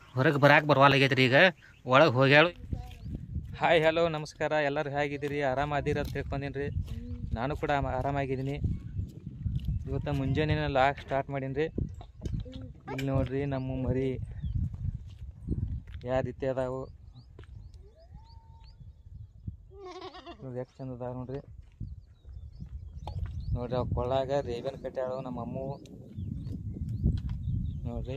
ಹೊರಗೆ ಬರಾಕ್ ಬರವಾಲಾಗೈತ್ರಿ ಈಗ ಒಳಗೆ ಹೋಗ್ಯಾಳು ಹಾಯ್ ಹಲೋ ನಮಸ್ಕಾರ ಎಲ್ಲರೂ ಹೇಗಿದ್ದೀರಿ ಆರಾಮದಿರಿ ಅಂತ ತಿಳ್ಕೊಂಡೀನಿ ರೀ ನಾನು ಕೂಡ ಆಮ- ಆರಾಮಾಗಿದ್ದೀನಿ ಇವತ್ತು ಮುಂಜಾನೆ ಲಾಕ್ ಸ್ಟಾರ್ಟ್ ಮಾಡೀನಿ ರೀ ಇಲ್ಲಿ ನೋಡ್ರಿ ನಮ್ಮ ಮರಿ ಯಾವ ರೀತಿ ಅದಾವು ನೋಡಿ ಎಷ್ಟು ಚಂದ ಅದಾವ ನೋಡ್ರಿ ನೋಡ್ರಿ ಅವು ಕೊಳ್ಳಾಗ ರೇಬನ್ ಕಟ್ಟಾಳು ನಮ್ಮ ಅಮ್ಮು ನೋಡ್ರಿ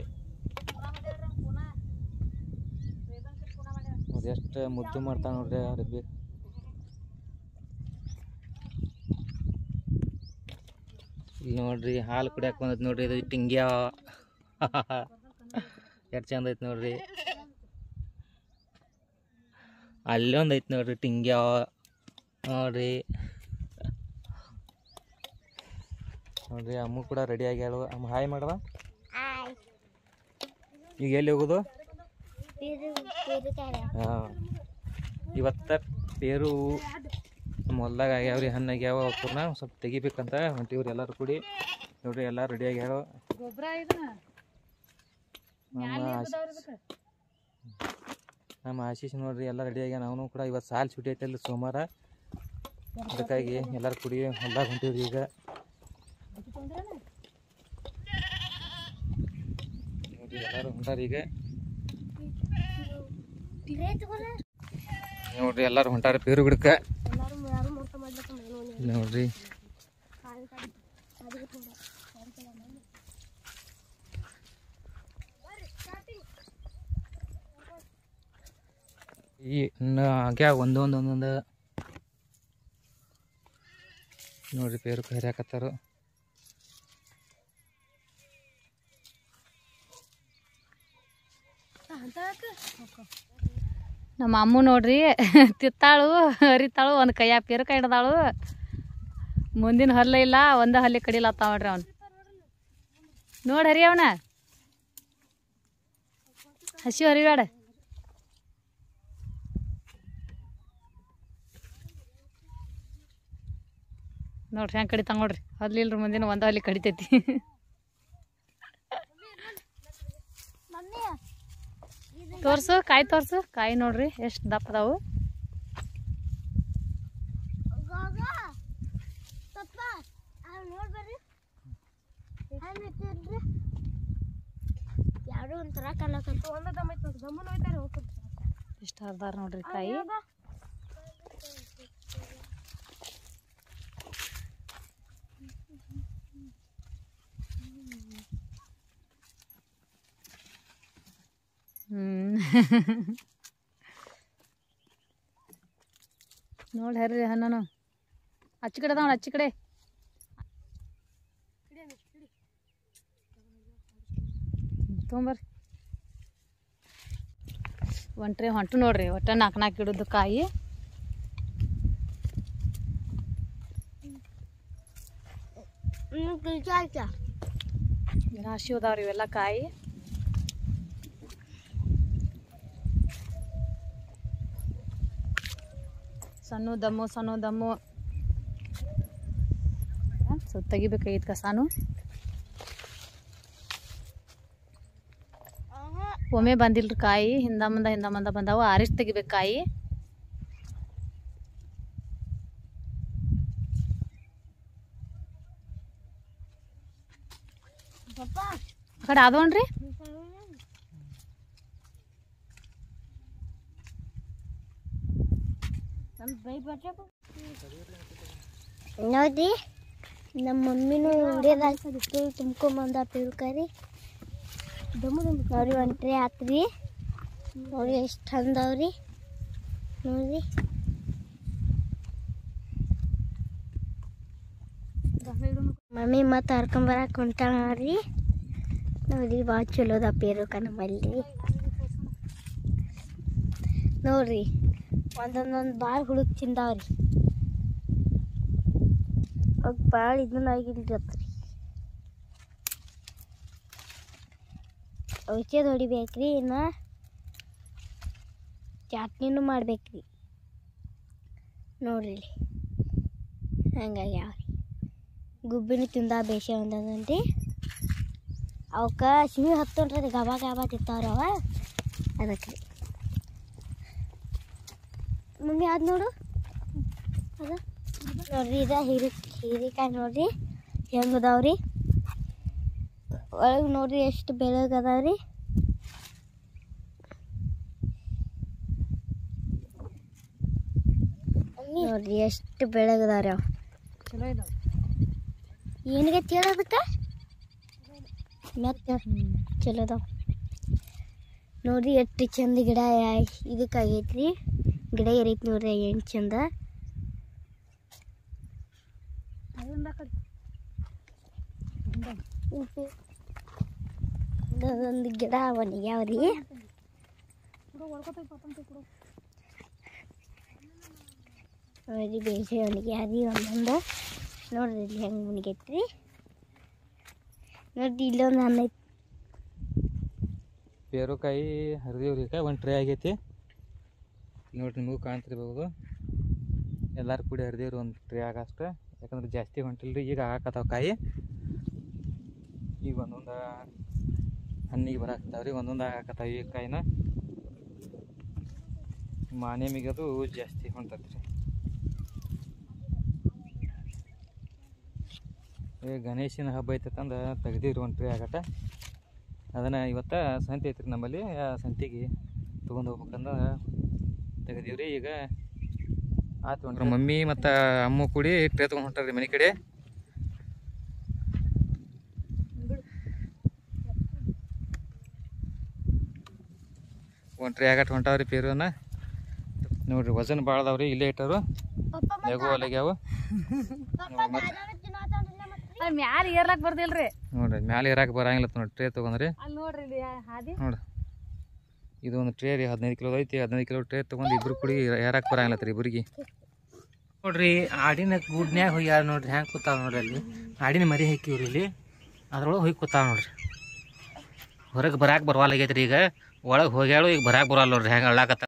ನೋಡ್ರಿ ಎಷ್ಟು ಮುದ್ದು ಮಾಡ್ತಾವ ನೋಡ್ರಿ ಆ ರೆಬ್ಬಿ ಇಲ್ಲಿ ನೋಡ್ರಿ ಹಾಲು ಕುಡಿಯಕ್ಕೆ ಬಂದೈತಿ ನೋಡ್ರಿ ಇದು ಟಿಂಗ್ಯಾ ಎಷ್ಟು ಚಂದ ಐತಿ ನೋಡ್ರಿ ಅಲ್ಲೊಂದು ಐತಿ ನೋಡ್ರಿ ಟಿಂಗ್ಯಾ ನೋಡ್ರಿ ನೋಡ್ರಿ ಅಮ್ಮ ಕೂಡ ರೆಡಿ ಆಗ್ಯಾಳು ಅಮ್ಮ ಹಾಯ್ ಮಾಡವ ಈಗ ಎಲ್ಲಿ ಹೋಗೋದು ಹಾಂ ಇವತ್ತ ಪೇರು ನಮ್ಮ ಹೊಲ್ದಾಗ ಆಗ್ಯಾವ್ರಿ ಹಣ್ಣು ಆಗ್ಯಾವ ಅವಕ್ಕೂರ್ನ ಸ್ವಲ್ಪ ತೆಗಿಬೇಕಂತ ಹೊಂಟಿವ್ರಿ ಎಲ್ಲರೂ ಕೂಡಿ ನೋಡ್ರಿ ಎಲ್ಲ ರೆಡಿ ಆಗ್ಯಾವ ನಮ್ಮ ಆಶೀಶ್ ನಮ್ಮ ಆಶೀಶ್ ನೋಡ್ರಿ ಎಲ್ಲ ರೆಡಿ ಆಗ್ಯಾನ ಅವನು ಕೂಡ ಇವತ್ತು ಸಾಲ್ ಸುಟಿ ಐತಲ್ಲ ಸೋಮವಾರ ಅದಕ್ಕಾಗಿ ಎಲ್ಲರೂ ಕೂಡಿ ಹೊಲ್ದಾಗ ಹೊಂಟಿವ್ರಿ ಈಗ ನೋಡ್ರಿ ಎಲ್ಲರೂ ಹೊಂಟಾರ ಈಗ ನೋಡ್ರಿ ಎಲ್ಲರೂ ಹೊಂಟಾರ ಪೇರು ಗಿಡಕ್ಕೆ ಇಲ್ಲಿ ನೋಡ್ರಿ ಈ ಇನ್ನು ಆಗ್ಯಾವ ಒಂದೊಂದು ಒಂದೊಂದು ನೋಡ್ರಿ ಪೇರು ಹರಿಯಾಕತ್ತಾರು ನಮ್ಮ ಅಮ್ಮ ನೋಡ್ರಿ ತಿತ್ತಾಳು ಹರಿತಾಳು ಒಂದು ಕೈಯಾಗ ಪೇರು ಕೈ ಹಿಡ್ದಾಳು ಮುಂದಿನ ಹಲ್ಲ ಇಲ್ಲ ಒಂದ ಹಲ್ಲಿ ಕಡಿಲತ್ತಾವ ನೋಡ್ರಿ ಅವ್ನು ನೋಡಿ ಹರಿ ಅವನ ಹಸಿ ಹರಿಬೇಡ ನೋಡ್ರಿ ಹೆಂಗೆ ಕಡಿತಾವ ನೋಡ್ರಿ ಹಲ್ಲಿಲ್ರಿ ಮುಂದಿನ ಒಂದ ಹಲ್ಲಿ ಕಡಿತೈತಿ ತೋರ್ಸು ಕಾಯಿ ತೋರ್ಸು ಕಾಯಿ ನೋಡ್ರಿ ಎಷ್ಟು ದಪ್ಪ ಅದಾವು ಯಾರು ಒಂಥರ ಕನ್ನಕಂತ ಒಂದ ದಮ್ಮೈತ್ ಗಮ್ಮನ ಹೋಯ್ತಾರೆ ಹೋಗ್ತಾರೆ ಇಷ್ಟ ಅದಾರ ನೋಡ್ರಿ ಕಾಯಿ ಹ್ಮ್ ನೋಡಿ ಹರ್ರಿ ಹಣ್ಣನು ಅಚ್ಚ ಕಡೆ ಅದಾವ ಅಚ್ಚ ಕಡೆ ತೊಗೊಂಬರ್ರಿ ಒಂಟ್ರೆ ಹೊಂಟು ನೋಡ್ರಿ ಒಟ್ಟ ನಾಲ್ಕು ನಾಲ್ಕು ಗಿಡದ್ದು ಕಾಯಿ ಹ್ಮ್ ಕಿಲ್ಚ ಆಯ್ತಾ ಇನ್ನು ಹಸಿ ಅದಾವ್ರಿ ಇವೆಲ್ಲ ಕಾಯಿ ಸಣ್ಣ ದಮ್ಮು ಸಣ್ಣ ದಮ್ಮು ಸ್ವಲ್ಪ ತೆಗಿಬೇಕಾಗಿತ್ತು ಕಸಾನು ಒಮ್ಮೆ ಬಂದಿಲ್ರಿ ಕಾಯಿ ಹಿಂದ ಮುಂದ ಹಿಂದ ಮುಂದ ಬಂದಾವು ಆರಿಸ್ ತೆಗಿಬೇಕು ಕಾಯಿ ಪಪ್ಪ ಆ ಕಡೆ ಆದವನ್ರಿ ನೋಡಿ ನಮ್ಮ ಮಮ್ಮಿನೂ ಹೊಡಿಯೋದಾಗ್ತದೆ ತುಂಬ್ಕೊಂಬಂದ ಪಿಳ್ಕರಿ ನೋಡಿ ಒಂಟ್ರಿ ಆತ್ರಿ ನೋಡಿ ಎಷ್ಟು ಅಂದವ್ರಿ ನೋಡಿ ಮಮ್ಮಿ ಮತ್ತೆ ಹರ್ಕೊಂಬರಕ್ಕೆ ಹೊಂಟಾಳ್ರಿ ನೋಡಿ ಭಾಳ ಚಲೋದ ಪೇರುಕ ನಮ್ಮಲ್ಲಿ ನೋಡ್ರಿ ಒಂದೊಂದೊಂದು ಭಾಳ ಹುಡುಕ್ ತಿಂದಾವ್ರಿ ಅವಾಗ ಭಾಳ ಇದನ್ನ ಆಗಿಲ್ರತ್ರಿ ಔಷಧ ಹೊಡಿಬೇಕ್ರಿ ಇನ್ನು ಚಟ್ನಿನೂ ಮಾಡ್ಬೇಕ್ರಿ ನೋಡ್ರಿ ಇಲ್ಲಿ. ಹಂಗಾಗ್ಯಾವ್ರಿ ಗುಬ್ಬಿನೂ ತಿಂದ ಬೇಷ ಒಂದೊಂದ್ರಿ ಅವಕ್ಕೆ ಸಿಹಿ ಹತ್ತೊಂಡ್ರಿ ಗಬ ಗಬ ತಿಂತಾವ್ರಿ ಅವ ಅದಕ್ಕೆ ರೀ ಮಮ್ಮಿ ಅದು ನೋಡು ಅದ ನೋಡ್ರಿ ಇದ ಹೀರಿ ಹೀರಿಕಾಯಿ ನೋಡ್ರಿ ಹೆಂಗೆ ಅದಾವ್ರಿ ಒಳಗೆ ನೋಡ್ರಿ ಎಷ್ಟು ಬೆಳಗ್ಗೆ ಅದಾವ್ರಿ ನೋಡ್ರಿ ಎಷ್ಟು ಬೆಳಗದಾವ್ರಿ ಅವು ಚಲೋ ಇದಾವ ಏನಿಗೆ ಹೇಳೋದಕ್ಕೆ ಮೆತ್ತ ಚಲೋ ಅದಾವ ನೋಡ್ರಿ ಎಷ್ಟು ಚಂದ ಗಿಡ ಇದಕ್ಕಾಗೈತ್ರಿ ಗಿಡ ಏರೈತಿ ನೋಡ್ರಿ ಏನು ಚಂದ ಒಂದು ಗಿಡ ಒಣಗ್ಯಾವ್ರಿ ನೋಡ್ರಿ ಬೇಸಿ ಒಣಗ್ಯಾವ್ರಿ ಒಂದೊಂದು ನೋಡ್ರಿ ಇಲ್ಲಿ ಹೆಂಗೆ ಒಣಗೈತ್ರಿ ನೋಡ್ರಿ ಇಲ್ಲೊಂದು ಹಣ್ಣು ಐತಿ ಪೇರುಕಾಯಿ ಹರಿದೀವ್ರಿ ಈಗ ಒಂದು ಟ್ರೇ ಆಗೈತಿ ನೋಡ್ರಿ ನಿಮಗೂ ಕಾಣ್ತಿರ್ಬೋದು ಎಲ್ಲರೂ ಕೂಡಿ ಹರಿದೀವ್ರಿ ಒಂದು ಟ್ರೇ ಆಗಷ್ಟು ಯಾಕಂದ್ರೆ ಜಾಸ್ತಿ ಹೊಂಟಿಲ್ರಿ ಈಗ ಹಾಕತ್ತಾವ ಕಾಯಿ ಈಗ ಒಂದೊಂದು ಹಣ್ಣಿಗೆ ಬರಾಕತ್ತಾವ್ರಿ ಒಂದೊಂದು ಹಾಕತ್ತಾವ ಈ ಕಾಯಿನ ಮಾನೆ ಮಿಗದು ಜಾಸ್ತಿ ಹೊಂಟತ್ರಿ ಈ ಗಣೇಶನ ಹಬ್ಬ ಐತಂದು ತೆಗ್ದೀವ್ರಿ ಒಂದು ಟ್ರೇ ಆಗಟ ಅದನ್ನು ಇವತ್ತು ಸಂತೆ ಐತ್ರಿ ನಮ್ಮಲ್ಲಿ ಆ ಸಂತಿಗೆ ತೊಗೊಂಡು ಹೋಗ್ಬೇಕಂದ ತೆಗೆದೀವ್ರಿ ಈಗ ಆತು ಹೊಂಟ್ರಿ ಮಮ್ಮಿ ಮತ್ತು ಅಮ್ಮ ಕೂಡಿ ಟ್ರೇ ತೊಗೊಂಡು ಹೊಂಟಾರ್ರಿ ಮನೆ ಕಡೆ ಒಂದು ಟ್ರೇ ಆಗಟ್ ಹೊಂಟಾವ್ರಿ ಪೇರುನ ನೋಡ್ರಿ ವಜನ್ ಭಾಳ ಅದಾವ್ರಿ ಇಲ್ಲೇ ಇಟ್ಟಾರು ಲಘು ಒಲಗ್ಯಾವ ಅಲ್ಲಿ ಮ್ಯಾಲ ಏರ್ಲಾಕ್ ಬರ್ದಿಲ್ರಿ ನೋಡ್ರಿ ಮ್ಯಾಲೆ ಇರಾಕ ಬರಂಗಿಲ್ಲ ನೋಡಿ ಟ್ರೇ ತೊಗೊಂಡ್ರಿ ಅಲ್ಲಿ ನೋಡ್ರಿ ಇಲ್ಲಿ ಹಾದಿ ನೋಡ್ರಿ ಇದು ಒಂದು ಟ್ರೇ ರೀ ಹದಿನೈದು ಕಿಲೋ ಐತಿ ಹದಿನೈದು ಕಿಲೋ ಟ್ರೇ ತೊಗೊಂಡು ಇಬ್ರು ಕೂಡಿ ಯಾರಕ್ಕೆ ಬರಂಗಿಲ್ಲ ರೀ ಇಬ್ರಿಗೆ ನೋಡ್ರಿ ಆಡಿನ ಗೂಡ್ನ್ಯಾಗ ಹೋಗ್ಯಾರ ನೋಡ್ರಿ ಹೆಂಗೆ ಕೂತಾವ ನೋಡ್ರಿ ಅಲ್ಲಿ ಆಡಿನ ಮರಿ ಹಾಕಿವ್ರಿ ಇಲ್ಲಿ ಅದ್ರೊಳಗೆ ಹೋಗಿ ಕೂತಾವ ನೋಡ್ರಿ ಹೊರಗೆ ಬರಾಕ್ ಬರವಾಲಾಗೈತ್ರಿ ಈಗ ಒಳಗೆ ಹೋಗ್ಯಾಳು ಈಗ ಬರಾಕ್ ಬರಲ್ಲ ನೋಡ್ರಿ ಹೆಂಗೆ ಅಳ್ಳಾಕತ್ತ